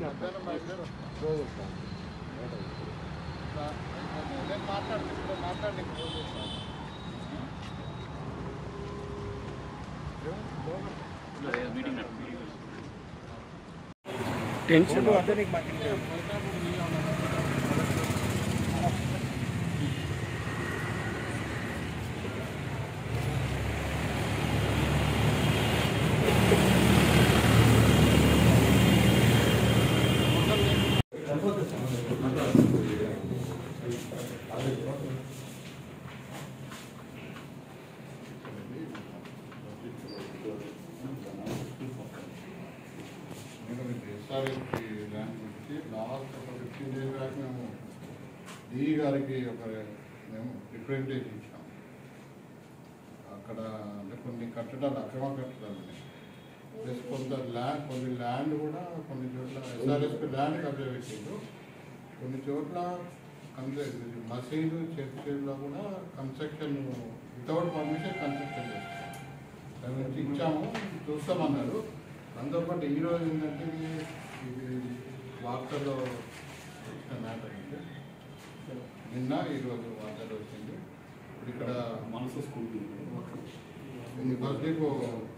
మధ్యాహ్నం బయలుదేరు రోజు వస్తాను నేను మాట్లాడి ఇప్పుడు మాట్లాడి రోజు వస్తాను టెన్షన్ నేను ఎస్ఆర్ఎస్కి ల్యాండ్ గురించి లాస్ట్ ఒక ఫిఫ్టీన్ డేస్ బ్యాక్ మేము డిఈ గారికి ఒక మేము రిప్రజెంటేషన్ ఇచ్చాం అక్కడ అంటే కొన్ని కట్టడాలు అక్రమ కట్టడాలు ఉన్నాయి ప్లస్ కొంత ల్యాండ్ కొన్ని ల్యాండ్ కూడా కొన్ని చోట్ల ఎస్ఆర్ఎస్పి ల్యాండ్ కబ్జా పెట్టిండ్రు కొన్ని చోట్ల కన్స్ట్ర మసీదు చర్చిలో కూడా కన్స్ట్రక్షన్ వితౌట్ పర్మిషన్ కన్స్ట్రక్షన్ చేస్తారు దాని గురించి ఇచ్చాము చూస్తామన్నారు దాంతోపాటు ఈ రోజు ఏంటంటే ఇది ఇది వార్తల్లో వచ్చిన మ్యాటర్ అంటే నిన్న ఈరోజు వార్తలు వచ్చింది ఇప్పుడు ఇక్కడ మనసు స్కూల్ ఇది బస్డీపో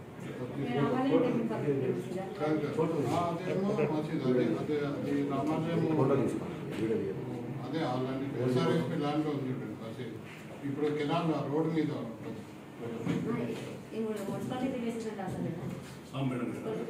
అదేమో మసీద్ అదే అదే అది రామాలయము అదే అలాంటి ఎస్ఆర్ఎస్పి ల్యాండ్లో ఉంది చూడండి మసీద్ ఇప్పుడు కెనాల్ రోడ్ మీద ఉంటుంది మున్సిపాలిటీ వేసిందంటే అసలు మేడం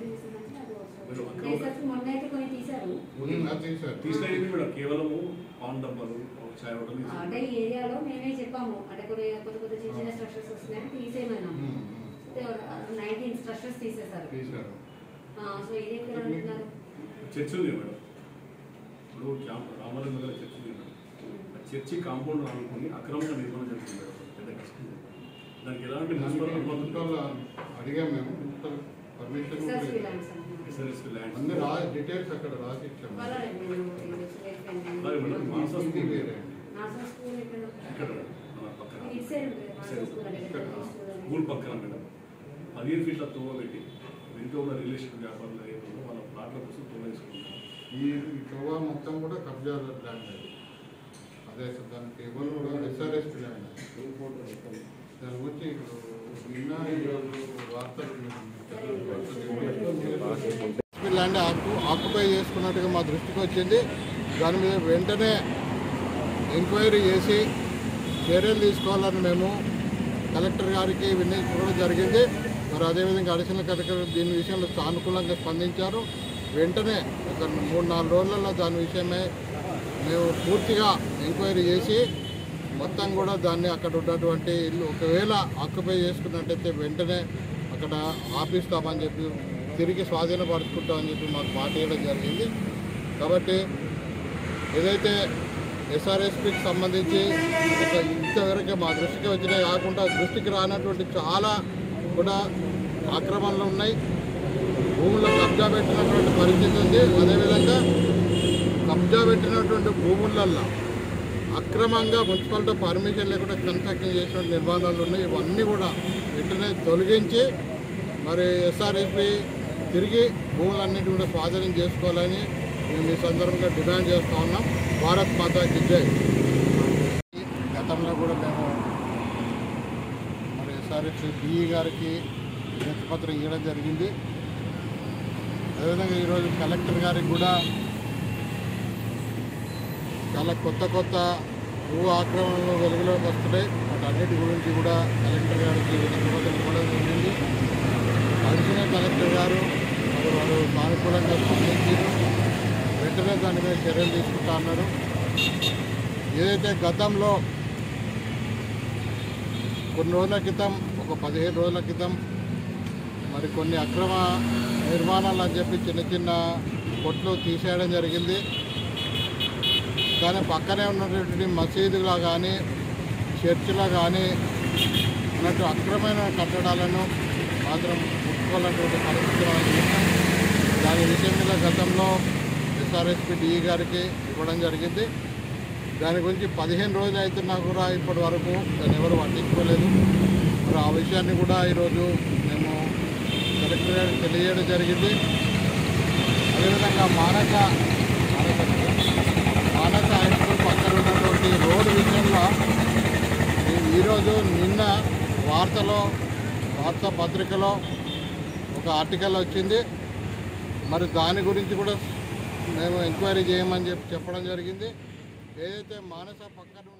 మొన్న అయితే కొన్ని తీశారు ఉమ్, అది తీశారు తీసినవి మేడం కేవలము పాన్ డబ్బాలు ఒక చాయ్ హోటల్ ఆ, అంటే ఈ ఏరియాలో మేమే చెప్పాము అంటే కొన్ని కొత్త కొత్త చిన్న చిన్న స్ట్రక్చర్స్ వస్తున్నాయని తీసేయమన్నాం ఉమ్, ఉమ్, నైన్టీన్ స్ట్రక్చర్స్ తీసేశారు తీశారు ఆ, సో ఇదేం పేరు అంటున్నారు చర్చ్ ఉంది మేడం ఇప్పుడు క్యాంప్ రామాలయం దగ్గర చర్చ్ ఉంది మేడం ఆ చర్చి కాంపౌండ్ అనుకుని అక్రమంగా నిర్మాణం చేస్తుంది మేడం పెద్ద కష్టం దానికి ఎలాంటి మున్సిపల్ అనుమతులు మున్సిపల్ అడిగాం మేము మున్సిపల్ పర్మిషన్ ఎస్ఆర్సీ ల్యాండ్స్ అంటున్నారు ఎస్ఆర్ఎస్ ల్యాండ్ అన్ని రా డీటెయిల్స్ అక్కడ రాసి ఇచ్చాము వాళ్ళ నేను అలాగే మేడం మాన్సా ఇది స్కూల్ వేరే అండి. నాసా స్కూల్ ఎక్కడ ఇక్కడ మన పక్కన ఇటు సైడ్ ఉంటుంది నాసా స్కూల్ అంటే ఇక్కడ. స్కూల్ అని. స్కూల్ పక్కన మేడం పదిహేను ఫీట్ల తోవ పెట్టి వెనుక ఉన్న రిలేషన్ వ్యాపారులు ఏదో వాళ్ళ ప్లాట్ల కోసం తోవ వేసుకుంటారు ఈ ఈ గోవా మొత్తం కూడా కబ్జా ల్యాండ్ అది అదే సార్ దాని కేబుల్ కూడా ఎస్ఆర్ఎస్ ల్యాండ్ దాని గురించి ఇప్పుడు నిన్న ఈరోజు వార్తలు ఎస్పీ ల్యాండ్ ఆక్యు ఆక్యుపై చేసుకున్నట్టుగా మా దృష్టికి వచ్చింది దాని మీద వెంటనే ఎంక్వైరీ చేసి చర్యలు తీసుకోవాలని మేము కలెక్టర్ గారికి విన్నవించుకోవడం జరిగింది మరి అదేవిధంగా అడిషనల్ కలెక్టర్ దీని విషయంలో సానుకూలంగా స్పందించారు వెంటనే ఒక మూడు నాలుగు రోజులలో దాని విషయమే మేము పూర్తిగా ఎంక్వైరీ చేసి మొత్తం కూడా దాన్ని అక్కడ ఉన్నటువంటి ఇల్లు ఒకవేళ ఆక్యుపై చేసుకున్నట్టయితే వెంటనే అక్కడ ఆపిస్తామని చెప్పి తిరిగి స్వాధీనపరుచుకుంటామని చెప్పి మాకు మాట ఇవ్వడం జరిగింది కాబట్టి ఏదైతే ఎస్ఆర్ఎస్పికి సంబంధించి ఒక ఇంతవరకు మా దృష్టికి వచ్చినాయి కాకుండా దృష్టికి రానటువంటి చాలా కూడా ఆక్రమణలు ఉన్నాయి భూముల్లో కబ్జా పెట్టినటువంటి పరిస్థితి ఉంది అదేవిధంగా కబ్జా పెట్టినటువంటి భూములల్లో అక్రమంగా మున్సిపాలిటీ పర్మిషన్ లేకుండా కన్స్ట్రక్షన్ చేసినటువంటి నిర్మాణాలు ఉన్నాయి ఇవన్నీ కూడా వెంటనే తొలగించి మరి ఎస్ఆర్ఎస్పి తిరిగి భూములన్నింటి కూడా స్వాధీనం చేసుకోవాలని మేము ఈ సందర్భంగా డిమాండ్ చేస్తూ ఉన్నాం భారత్ మాతాకి జై గతంలో కూడా మేము మరి ఎస్ఆర్ఎస్పి డిఈ గారికి వినతిపత్రం ఇవ్వడం జరిగింది అదేవిధంగా ఈరోజు కలెక్టర్ గారికి కూడా చాలా కొత్త కొత్త భూ ఆక్రమణలు వెలుగులోకి వస్తున్నాయి వాటన్నిటి గురించి కూడా కలెక్టర్ గారికి వినతిపత్రం ఇవ్వడం జరిగింది అడిషనల్ కలెక్టర్ గారు మరి వారు సానుకూలంగా స్పందించారు వెంటనే దాని మీద చర్యలు తీసుకుంటా అన్నారు ఏదైతే గతంలో కొన్ని రోజుల క్రితం ఒక పదిహేను రోజుల క్రితం మరి కొన్ని అక్రమ నిర్మాణాలు అని చెప్పి చిన్న చిన్న కొట్లు తీసేయడం జరిగింది కానీ పక్కనే ఉన్నటువంటి మసీదులో కానీ చర్చిలో కానీ ఉన్నట్టు అక్రమైన కట్టడాలను మాత్రం ముట్టుకోవాలన్నటువంటి పరిస్థితి మనకి ఉంది. దాని విషయం మీద గతంలో ఎస్ఆర్ఎస్పి డిఈ గారికి ఇవ్వడం జరిగింది దాని గురించి పదిహేను రోజులు అవుతున్నా కూడా ఇప్పటి వరకు దాన్ని ఎవరు పట్టించుకోలేదు మరి ఆ విషయాన్ని కూడా ఈరోజు మేము కలెక్టర్ గారికి తెలియజేయడం జరిగింది అదేవిధంగా మానస మానస మానస హై స్కూల్ పక్కన ఉన్నటువంటి రోడ్డు విషయంలో ఈ- ఈరోజు నిన్న వార్తలో వార్తాపత్రికలో ఒక ఆర్టికల్ వచ్చింది మరి దాని గురించి కూడా మేము ఎంక్వైరీ చేయమని చెప్పి చెప్పడం జరిగింది ఏదైతే మానస పక్కన ఉన్న